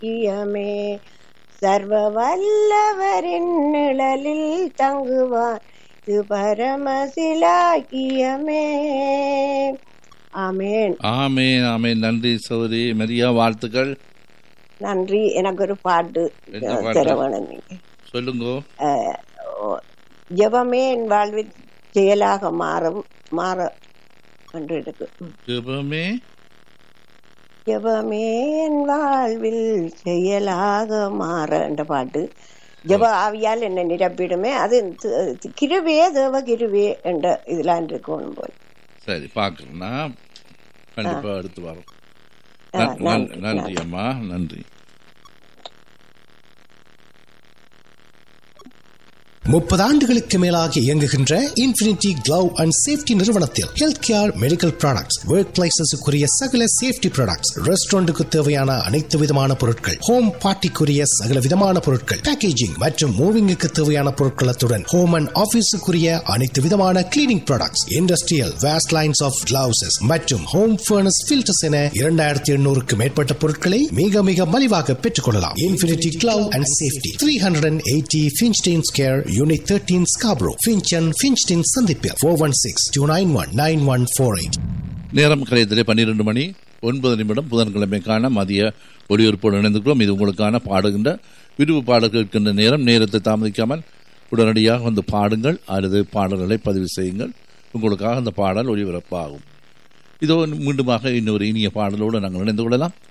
பாக்கியமே சர்வ வல்லவரின் நிழலில் தங்குவான் இது பரமசிலாக்கியமே ஆமேன் ஆமேன் ஆமேன் நன்றி சௌரி மரியா வாழ்த்துக்கள் நன்றி எனக்கு ஒரு பாட்டு என்ன பாட்டு? தரவணும் நீங்க சொல்லுங்கோ அஹ், ஓ- ஜெபமே என் வாழ்வில் செயலாக மாறும் மாற என்று இருக்கு ம். ஜெபமே ஜெபமே என் வாழ்வில் செயலாக மாற என்ற பாட்டு ஜெப ஆவியால் என்னை நிரப்பிடுமே அது தி- கிருபே தேவ கிருபே என்ற இதெல்லாம் இருக்கணும் போல் சரி பார்க்குறேன்னா கண்டிப்பாக எடுத்து வரோம் ஆ, நன்- நன்- நன்றி, நன்றி அம்மா நன்றி முப்பது ஆண்டுகளுக்கு மேலாக இயங்குகின்ற இன்ஃபினிட்டி கிளவ் அண்ட் சேஃப்டி நிறுவனத்தில் health care medical products work லைசன்ஸுக்குரிய சகல சேஃப்டி ப்ராடக்ட்ஸ் ரெஸ்டாரண்ட்டுக்கு தேவையான அனைத்து விதமான பொருட்கள் ஹோம் பார்ட்டிக்குரிய சகல விதமான பொருட்கள் பேக்கேஜிங் மற்றும் மூவிங்குக்கு தேவையான பொருட்களத்துடன் ஹோம் அண்ட் ஆபீஸுக்குரிய அனைத்து விதமான cleaning products industrial waste lines of gloves மற்றும் ஹோம் ஃபர்னஸ் ஃபில்டர்ஸ் என இரண்டாயிரத்தி எண்ணூறுக்கு மேற்பட்ட பொருட்களை மிக மிக மலிவாக பெற்றுக்கொள்ளலாம் infinity glove and safety three hundred and eighty Finsteins care unit thirteen Scarborough Finchen Finstein சந்திப்பில் four one six two nine one nine one four eight நேரம் கலையத்திலே பன்னிரெண்டு மணி ஒன்பது நிமிடம் புதன்கிழமைக்கான மதிய ஒளிபரப்போடு இணைந்துக்கிறோம் இது உங்களுக்கான பாடுகின்ற விருப்பு பாடல் கேட்கின்ற நேரம் நேரத்தை தாமதிக்காமல் உடனடியாக வந்து பாடுங்கள் அல்லது பாடல்களை பதிவு செய்யுங்கள் உங்களுக்காக அந்த பாடல் ஒளிபரப்பாகும் இதோ மீண்டுமாக இன்னொரு இனிய பாடலோடு நாங்கள் இணைந்து கொள்ளலாம்